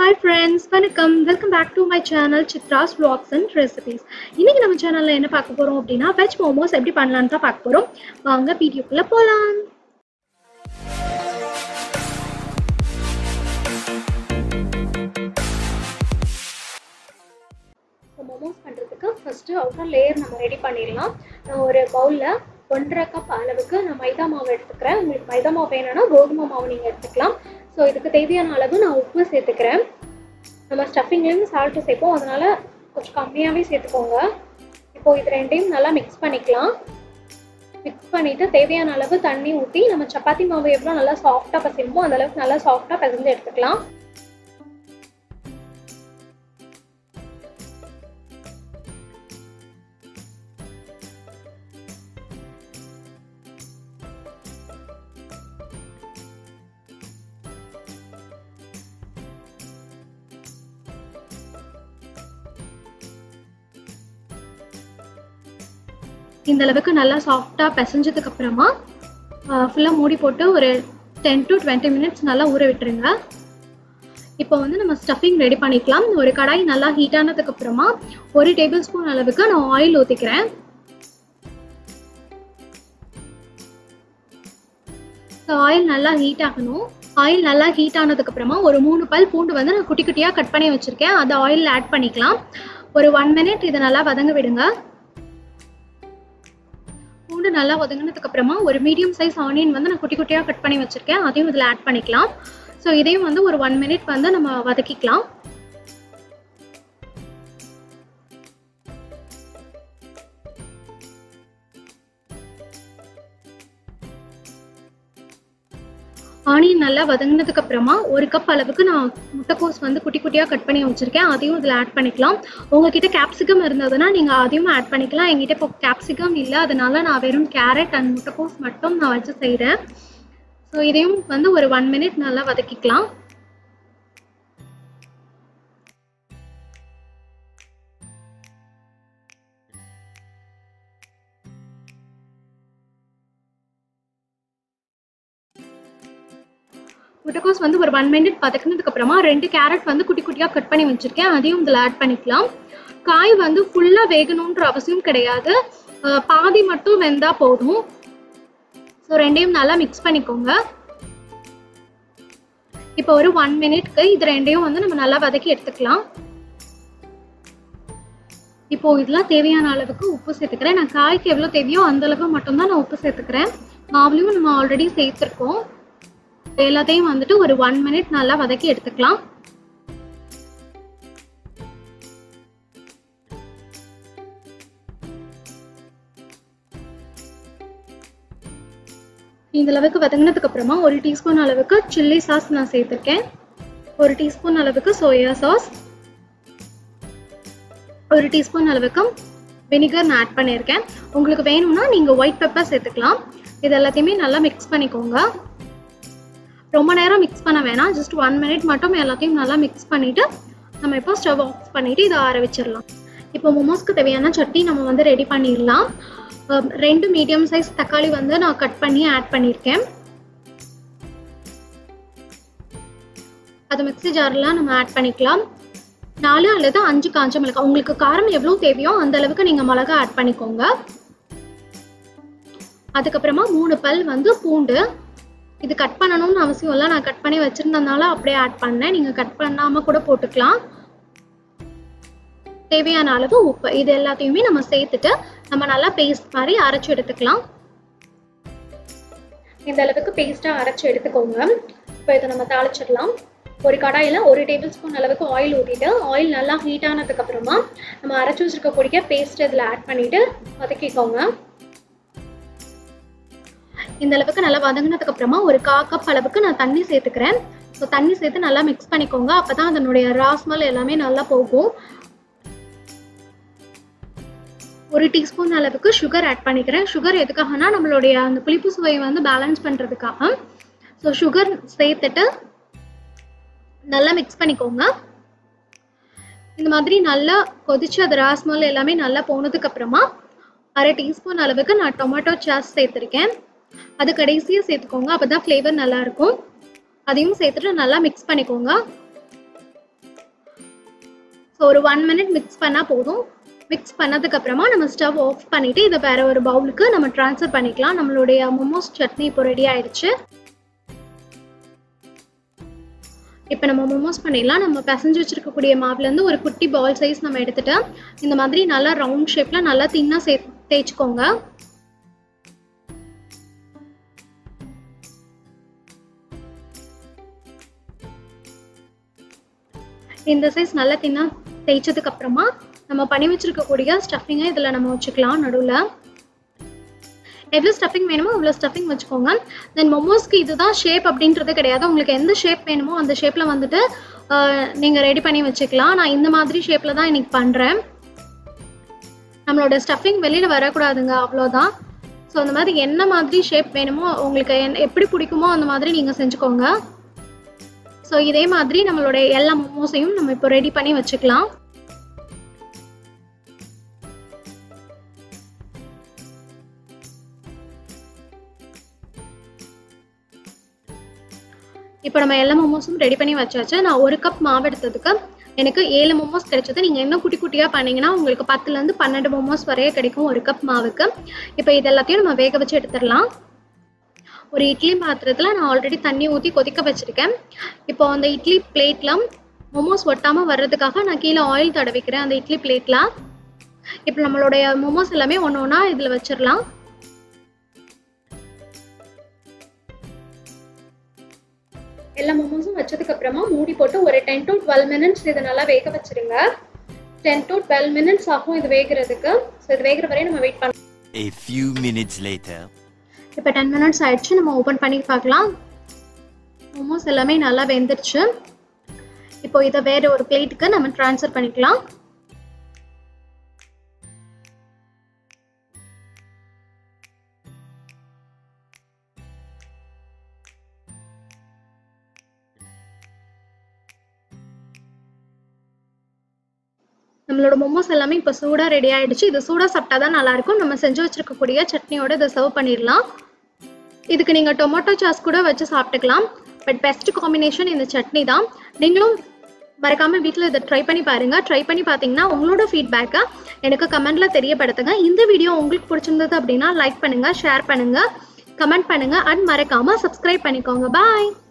Hi friends வணக்கம் welcome back to my channel Chitra's vlogs and recipes இன்னைக்கு நம்ம சேனலில் என்ன பார்க்க போகிறோம் அப்படின்னா வெஜ் மோமோஸ் எப்படி பண்ணலான்னு தான் பார்க்க போகிறோம் வாங்க வீடியோக்குள்ளே போகலாம் மோமோஸ் பண்ணுறதுக்கு ஃபஸ்ட்டு அவுட்டர் லேயர் நம்ம ரெடி பண்ணிடலாம் நான் ஒரு பவுலில் ஒன்றரை கப் அளவுக்கு நான் மைதா மாவு எடுத்துக்கிறேன் உங்களுக்கு மைதா மாவு வேணும்னா கோதுமை மாவு நீங்கள் எடுத்துக்கலாம் ஸோ இதுக்கு தேவையான அளவு நான் உப்பு சேர்த்துக்கிறேன் நம்ம ஸ்டஃபிங்லேயும் சால்ட்டு சேர்ப்போம் அதனால் கொஞ்சம் கம்மியாகவே சேர்த்துக்கோங்க இப்போது இது ரெண்டையும் நல்லா மிக்ஸ் பண்ணிக்கலாம் மிக்ஸ் பண்ணிவிட்டு தேவையான அளவு தண்ணி ஊற்றி நம்ம சப்பாத்தி மாவு எவ்வளோ நல்லா சாஃப்டாக பசையுமோ அந்த அளவுக்கு நல்லா சாஃப்டாக பிசைஞ்சு எடுத்துக்கலாம் இந்த அளவுக்கு நல்லா சாஃப்டாக பிசைஞ்சதுக்கு அப்புறமா ஃபுல்லாக மூடி போட்டு ஒரு டென் டு டுவெண்ட்டி மினிட்ஸ் நல்லா ஊற விட்டுருங்க இப்போ வந்து நம்ம ஸ்டஃபிங் ரெடி பண்ணிக்கலாம் ஒரு கடாய் நல்லா ஹீட் ஆனதுக்கு அப்புறமா ஒரு டேபிள் ஸ்பூன் அளவுக்கு நான் ஆயில் ஊற்றிக்கிறேன் ஆயில் நல்லா ஹீட் ஆகணும் ஆயில் நல்லா ஹீட் ஆனதுக்கு அப்புறமா ஒரு மூணு பல் பூண்டு வந்து நான் குட்டி குட்டியாக கட் பண்ணி வச்சுருக்கேன் அதை ஆயிலில் ஆட் பண்ணிக்கலாம் ஒரு ஒன் மினிட் இதை நல்லா வதங்க விடுங்க பூண்டு நல்லா வதங்கினதுக்கு அப்புறமா ஒரு மீடியம் சைஸ் ஆனியன் வந்து நான் குட்டி குட்டியாக கட் பண்ணி வச்சுருக்கேன் அதையும் இதில் ஆட் பண்ணிக்கலாம் ஸோ இதையும் வந்து ஒரு ஒன் மினிட் வந்து நம்ம வதக்கிக்கலாம் ஆனியன் நல்லா வதங்கினதுக்கு அப்புறமா ஒரு கப் அளவுக்கு நான் முட்டைக்கோஸ் வந்து குட்டி குட்டியாக கட் பண்ணி வச்சுருக்கேன் அதையும் இதில் ஆட் பண்ணிக்கலாம் உங்ககிட்ட கேப்சிகம் இருந்ததுன்னா நீங்கள் அதையும் ஆட் பண்ணிக்கலாம் எங்கிட்ட இப்போ கேப்சிகம் இல்லை அதனால நான் வெறும் கேரட் அண்ட் முட்டைக்கோஸ் மட்டும் நான் வச்சு செய்கிறேன் ஸோ இதையும் வந்து ஒரு ஒன் மினிட் நல்லா வதக்கிக்கலாம் முட்டைக்கோஸ் வந்து ஒரு ஒன் மினிட் பதக்கினதுக்கு அப்புறமா ரெண்டு கேரட் வந்து குட்டி குட்டியாக கட் பண்ணி வச்சுருக்கேன் அதையும் இதில் ஆட் பண்ணிக்கலாம் காய் வந்து ஃபுல்லாக வேகணுன்ற அவசியம் கிடையாது பாதி மட்டும் வெந்தால் போதும் ஸோ ரெண்டையும் நல்லா மிக்ஸ் பண்ணிக்கோங்க இப்போ ஒரு ஒன் மினிட்க்கு இது ரெண்டையும் வந்து நம்ம நல்லா வதக்கி எடுத்துக்கலாம் இப்போ இதெல்லாம் தேவையான அளவுக்கு உப்பு சேர்த்துக்கிறேன் நான் காய்க்கு எவ்வளோ தேவையோ அந்த அளவு மட்டும்தான் நான் உப்பு சேர்த்துக்கிறேன் மாவுலையும் நம்ம ஆல்ரெடி சேர்த்துருக்கோம் எல்லாத்தையும் வந்துட்டு ஒரு ஒன் மினிட் நல்லா வதக்கி எடுத்துக்கலாம் இந்த அளவுக்கு வதங்கினதுக்கு அப்புறமா ஒரு டீஸ்பூன் அளவுக்கு சில்லி சாஸ் நான் சேர்த்துருக்கேன் ஒரு டீஸ்பூன் அளவுக்கு சோயா சாஸ் ஒரு டீஸ்பூன் அளவுக்கு வினிகர் நான் ஆட் பண்ணியிருக்கேன் உங்களுக்கு வேணும்னா நீங்கள் ஒயிட் பெப்பர் சேர்த்துக்கலாம் இது எல்லாத்தையுமே நல்லா மிக்ஸ் பண்ணிக்கோங்க ரொம்ப நேரம் மிக்ஸ் பண்ண வேணாம் ஜஸ்ட் ஒன் மினிட் மட்டும் எல்லாத்தையும் நல்லா மிக்ஸ் பண்ணிவிட்டு நம்ம இப்போ ஸ்டவ் ஆஃப் பண்ணிவிட்டு இதை ஆற வச்சிடலாம் இப்போ மோமோஸ்க்கு தேவையான சட்னி நம்ம வந்து ரெடி பண்ணிடலாம் ரெண்டு மீடியம் சைஸ் தக்காளி வந்து நான் கட் பண்ணி ஆட் பண்ணியிருக்கேன் அது மிக்ஸி ஜாரில் நம்ம ஆட் பண்ணிக்கலாம் நாலு அல்லது அஞ்சு காஞ்ச மிளகாய் உங்களுக்கு காரம் எவ்வளோ தேவையோ அந்த அளவுக்கு நீங்கள் மிளகா ஆட் பண்ணிக்கோங்க அதுக்கப்புறமா மூணு பல் வந்து பூண்டு இது கட் பண்ணணும்னு அவசியம் இல்லை நான் கட் பண்ணி வச்சுருந்ததுனால அப்படியே ஆட் பண்ணேன் நீங்கள் கட் பண்ணாமல் கூட போட்டுக்கலாம் தேவையான அளவு உப்பு இது எல்லாத்தையுமே நம்ம சேர்த்துட்டு நம்ம நல்லா பேஸ்ட் மாதிரி அரைச்சி எடுத்துக்கலாம் இந்த அளவுக்கு பேஸ்ட்டாக அரைச்சி எடுத்துக்கோங்க இப்போ இதை நம்ம தாளிச்சிடலாம் ஒரு கடாயில் ஒரு டேபிள் ஸ்பூன் அளவுக்கு ஆயில் ஊற்றிட்டு ஆயில் நல்லா ஹீட் ஆனதுக்கப்புறமா நம்ம அரைச்சி வச்சுருக்கக்கூடிய பேஸ்ட் இதில் ஆட் பண்ணிவிட்டு வதக்கிக்கோங்க இந்த அளவுக்கு நல்லா வதங்கினதுக்கு அப்புறமா ஒரு கா கப் அளவுக்கு நான் தண்ணி சேர்த்துக்கிறேன் ஸோ தண்ணி சேர்த்து நல்லா மிக்ஸ் பண்ணிக்கோங்க அப்போ தான் அதனுடைய ராஸ்மல் எல்லாமே நல்லா போகும் ஒரு டீஸ்பூன் அளவுக்கு சுகர் ஆட் பண்ணிக்கிறேன் சுகர் எதுக்காகனா நம்மளுடைய அந்த புளிப்பு சுவையை வந்து பேலன்ஸ் பண்ணுறதுக்காக ஸோ சுகர் சேர்த்துட்டு நல்லா மிக்ஸ் பண்ணிக்கோங்க இந்த மாதிரி நல்லா கொதிச்சு அது ராஸ்மல் எல்லாமே நல்லா போனதுக்கு அப்புறமா அரை டீஸ்பூன் அளவுக்கு நான் டொமேட்டோ சாஸ் சேர்த்துருக்கேன் அது கடைசியாக சேர்த்துக்கோங்க அப்போ தான் ஃப்ளேவர் நல்லாயிருக்கும் அதையும் சேர்த்துட்டு நல்லா மிக்ஸ் பண்ணிக்கோங்க ஒரு ஒன் மினிட் மிக்ஸ் பண்ணால் போதும் மிக்ஸ் பண்ணதுக்கு அப்புறமா நம்ம ஸ்டவ் ஆஃப் பண்ணிட்டு இதை வேற ஒரு பவுலுக்கு நம்ம ட்ரான்ஸ்ஃபர் பண்ணிக்கலாம் நம்மளுடைய மோமோஸ் சட்னி இப்போ ரெடி ஆயிடுச்சு இப்போ நம்ம மோமோஸ் பண்ணிடலாம் நம்ம பிசைஞ்சு வச்சிருக்கக்கூடிய மாவுலேருந்து ஒரு குட்டி பால் சைஸ் நம்ம எடுத்துட்டு இந்த மாதிரி நல்லா ரவுண்ட் ஷேப்பில் நல்லா தின்னாக சே தேய்ச்சிக்கோங்க இந்த சைஸ் நல்லா தின்னா தேய்ச்சதுக்கு அப்புறமா நம்ம பண்ணி வச்சிருக்கக்கூடிய ஸ்டஃபிங்கை இதில் நம்ம வச்சுக்கலாம் நடுவில் எவ்வளோ ஸ்டஃபிங் வேணுமோ அவ்வளோ ஸ்டஃபிங் வச்சுக்கோங்க தென் மொமோஸ்க்கு இதுதான் ஷேப் அப்படின்றது கிடையாது உங்களுக்கு எந்த ஷேப் வேணுமோ அந்த ஷேப்பில் வந்துட்டு நீங்கள் ரெடி பண்ணி வச்சுக்கலாம் நான் இந்த மாதிரி ஷேப்பில் தான் இன்னைக்கு பண்ணுறேன் நம்மளோட ஸ்டஃபிங் வெளியில் வரக்கூடாதுங்க அவ்வளோதான் ஸோ அந்த மாதிரி என்ன மாதிரி ஷேப் வேணுமோ உங்களுக்கு என் எப்படி பிடிக்குமோ அந்த மாதிரி நீங்கள் செஞ்சுக்கோங்க ஸோ இதே மாதிரி நம்மளோட எல்லா மோமோஸையும் நம்ம இப்போ ரெடி பண்ணி வச்சுக்கலாம் இப்போ நம்ம எல்லா மோமோஸும் ரெடி பண்ணி வச்சாச்சு நான் ஒரு கப் மாவு எடுத்ததுக்கு எனக்கு ஏழு மோமோஸ் கிடைச்சது நீங்கள் இன்னும் குட்டி குட்டியாக பண்ணீங்கன்னா உங்களுக்கு பத்துலேருந்து பன்னெண்டு மோமோஸ் வரைய கிடைக்கும் ஒரு கப் மாவுக்கு இப்போ இது எல்லாத்தையும் நம்ம வேக வச்சு எடுத்துடலாம் ஒரு இட்லி பாத்திரத்தில் நான் ஆல்ரெடி தண்ணி ஊற்றி கொதிக்க வச்சுருக்கேன் இப்போ அந்த இட்லி பிளேட்டில் மோமோஸ் ஒட்டாமல் வர்றதுக்காக நான் கீழே ஆயில் தடவிக்கிறேன் அந்த இட்லி பிளேட்டில் இப்போ நம்மளுடைய மோமோஸ் எல்லாமே ஒன்று ஒன்றா இதில் வச்சிடலாம் எல்லா மோமோஸும் வச்சதுக்கு அப்புறமா மூடி போட்டு ஒரு டென் டு டுவெல் மினிட்ஸ் இதை நல்லா வேக வச்சிருங்க டென் டு டுவெல் மினிட்ஸ் ஆகும் இது வேகிறதுக்கு ஸோ இது வேகிற வரையும் நம்ம வெயிட் பண்ணலாம் A few minutes later. இப்போ டென் மினிட்ஸ் ஆயிடுச்சு நம்ம ஓப்பன் பண்ணி பார்க்கலாம் மோமோஸ் எல்லாமே நல்லா வெந்துருச்சு இப்போ இதை வேற ஒரு பிளேட்டுக்கு நம்ம ட்ரான்ஸ்ஃபர் பண்ணிக்கலாம் நம்மளோட மோமோஸ் எல்லாமே இப்போ சூடாக ரெடி ஆயிடுச்சு இது சூடாக சாப்பிட்டா தான் நல்லாயிருக்கும் நம்ம செஞ்சு வச்சிருக்கக்கூடிய சட்னியோட இதை சர்வ் பண்ணிடலாம் இதுக்கு நீங்கள் டொமேட்டோ சாஸ் கூட வச்சு சாப்பிட்டுக்கலாம் பட் பெஸ்ட் காம்பினேஷன் இந்த சட்னி தான் நீங்களும் மறக்காமல் வீட்டில் இதை ட்ரை பண்ணி பாருங்கள் ட்ரை பண்ணி பார்த்தீங்கன்னா உங்களோட ஃபீட்பேக்கை எனக்கு கமெண்ட்டில் தெரியப்படுத்துங்க இந்த வீடியோ உங்களுக்கு பிடிச்சிருந்தது அப்படின்னா லைக் பண்ணுங்கள் ஷேர் பண்ணுங்கள் கமெண்ட் பண்ணுங்கள் அண்ட் மறக்காமல் சப்ஸ்கிரைப் பண்ணிக்கோங்க பாய்